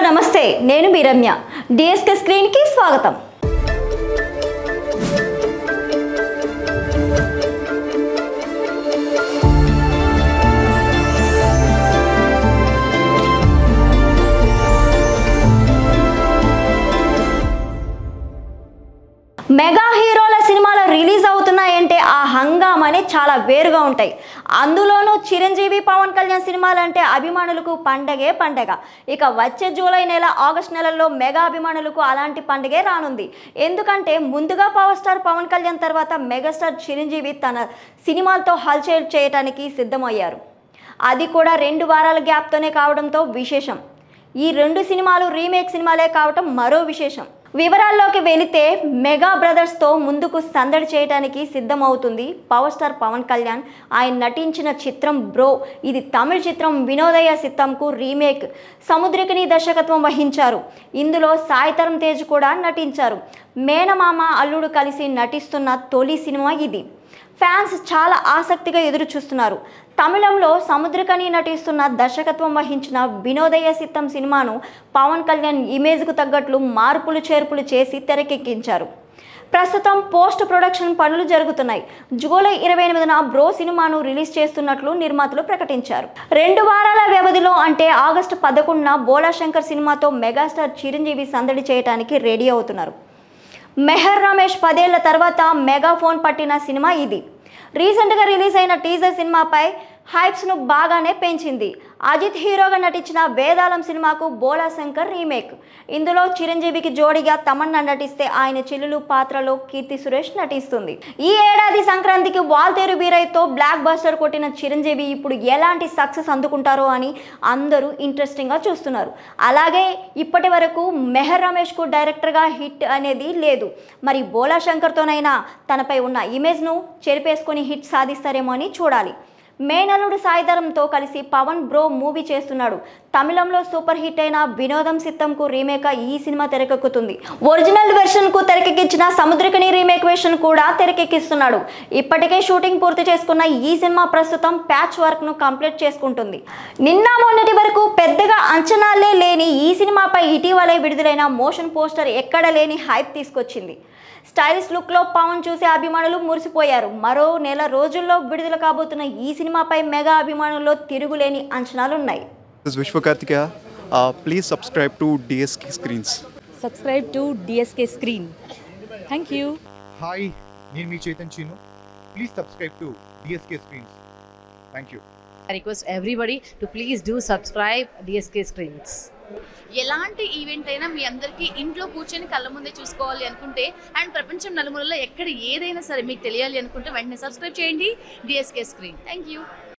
నమస్తే నేను మీ రమ్య డిఎస్కే స్క్రీన్కి స్వాగతం మెగా హీరోల సినిమాలు రిలీజ్ అవుతున్నాయంటే ఆ హంగామనే చాలా వేరుగా ఉంటాయి అందులోనూ చిరంజీవి పవన్ కళ్యాణ్ సినిమాలు అంటే అభిమానులకు పండగే పండగ ఇక వచ్చే జూలై నెల ఆగస్ట్ నెలల్లో మెగా అభిమానులకు అలాంటి పండగే రానుంది ఎందుకంటే ముందుగా పవర్ స్టార్ పవన్ కళ్యాణ్ తర్వాత మెగాస్టార్ చిరంజీవి తన సినిమాలతో హల్చల్ చేయడానికి సిద్ధమయ్యారు అది కూడా రెండు వారాల గ్యాప్తోనే కావడంతో విశేషం ఈ రెండు సినిమాలు రీమేక్ సినిమాలే కావటం మరో విశేషం వివరాల్లోకి వెళితే మెగా బ్రదర్స్తో ముందుకు సందడి చేయడానికి సిద్ధమవుతుంది పవర్ స్టార్ పవన్ కళ్యాణ్ ఆయన నటించిన చిత్రం బ్రో ఇది తమిళ చిత్రం వినోదయ సిత్తంకు రీమేక్ సముద్రికని దర్శకత్వం వహించారు ఇందులో సాయితరం తేజ్ కూడా నటించారు మేనమామ అల్లుడు కలిసి నటిస్తున్న తొలి సినిమా ఇది ఫ్యాన్స్ చాలా ఆసక్తిగా ఎదురు చూస్తున్నారు తమిళంలో సముద్రకని నటిస్తున్న దర్శకత్వం వహించిన వినోదయ సిత్తం సినిమాను పవన్ కళ్యాణ్ ఇమేజ్కు తగ్గట్లు మార్పులు చేర్పులు చేసి తెరకెక్కించారు ప్రస్తుతం పోస్ట్ ప్రొడక్షన్ పనులు జరుగుతున్నాయి జూలై ఇరవై ఎనిమిదిన బ్రో సినిమాను రిలీజ్ చేస్తున్నట్లు నిర్మాతలు ప్రకటించారు రెండు వారాల వ్యవధిలో అంటే ఆగస్టు పదకొండున బోలా శంకర్ సినిమాతో మెగాస్టార్ చిరంజీవి సందడి చేయడానికి రెడీ అవుతున్నారు మెహర్ రమేష్ పదేళ్ల తర్వాత మెగా ఫోన్ పట్టిన సినిమా ఇది రీసెంట్గా రిలీజ్ అయిన టీజర్ సినిమాపై హైప్స్ను బాగానే పెంచింది అజిత్ హీరోగా నటించిన వేదాళం సినిమాకు బోలా శంకర్ రీమేక్ ఇందులో చిరంజీవికి జోడిగా తమన్నా నటిస్తే ఆయన చెల్లెలు పాత్రలో కీర్తి సురేష్ నటిస్తుంది ఈ ఏడాది సంక్రాంతికి వాల్తేరు వీరయ్యతో బ్లాక్ బస్టర్ కొట్టిన చిరంజీవి ఇప్పుడు ఎలాంటి సక్సెస్ అందుకుంటారో అని అందరూ ఇంట్రెస్టింగ్గా చూస్తున్నారు అలాగే ఇప్పటి వరకు మెహర్ రమేష్కు డైరెక్టర్గా హిట్ అనేది లేదు మరి బోలా శంకర్తోనైనా తనపై ఉన్న ఇమేజ్ను చెరిపేసుకొని హిట్ సాధిస్తారేమో అని చూడాలి మేనలుడు సాయిధరంతో కలిసి పవన్ బ్రో మూవీ చేస్తున్నాడు తమిళంలో సూపర్ హిట్ అయిన వినోదం సిత్తంకు రీమేక్ ఈ సినిమా తెరకెక్కుతుంది ఒరిజినల్ వెర్షన్ కు తెరకెక్కించిన సముద్రకని రీమేక్ వెర్షన్ కూడా తెరకెక్కిస్తున్నాడు ఇప్పటికే షూటింగ్ పూర్తి చేసుకున్న ఈ సినిమా ప్రస్తుతం ప్యాచ్ వర్క్ ను కంప్లీట్ చేసుకుంటుంది నిన్న మొన్నటి వరకు పెద్దగా అంచనాలే లేని ఈ సినిమాపై ఇటీవలే విడుదలైన మోషన్ పోస్టర్ ఎక్కడ లేని హైప్ తీసుకొచ్చింది స్టైలిష్ లుక్లో పవన్ చూసే అభిమానులు మురిసిపోయారు మరో నెల రోజుల్లో విడుదల కాబోతున్న ఈ సినిమాపై మెగా అభిమానుల్లో తిరుగులేని అంచనాలున్నాయి This is Vishwa Karthikeya. Uh, please subscribe to DSK Screens. subscribe to DSK Screen. Thank you. Hi నేను మీ Chaitan Cheenu please subscribe to DSK screens thank you I request everybody to please do subscribe DSK Screens. ఎలాంటి event అయినా మీ అందరికీ ఇంట్లో కూర్చొని కళ్ళ ముందే చూసుకోవాలి అనుకుంటే అండ్ ప్రపంచం నలుమూలలో ఎక్కడ ఏదైనా సరే మీకు తెలియాలి అనుకుంటే వెంటనే సబ్స్క్రైబ్ చేయండి డిఎస్కే స్క్రీన్ థ్యాంక్ యూ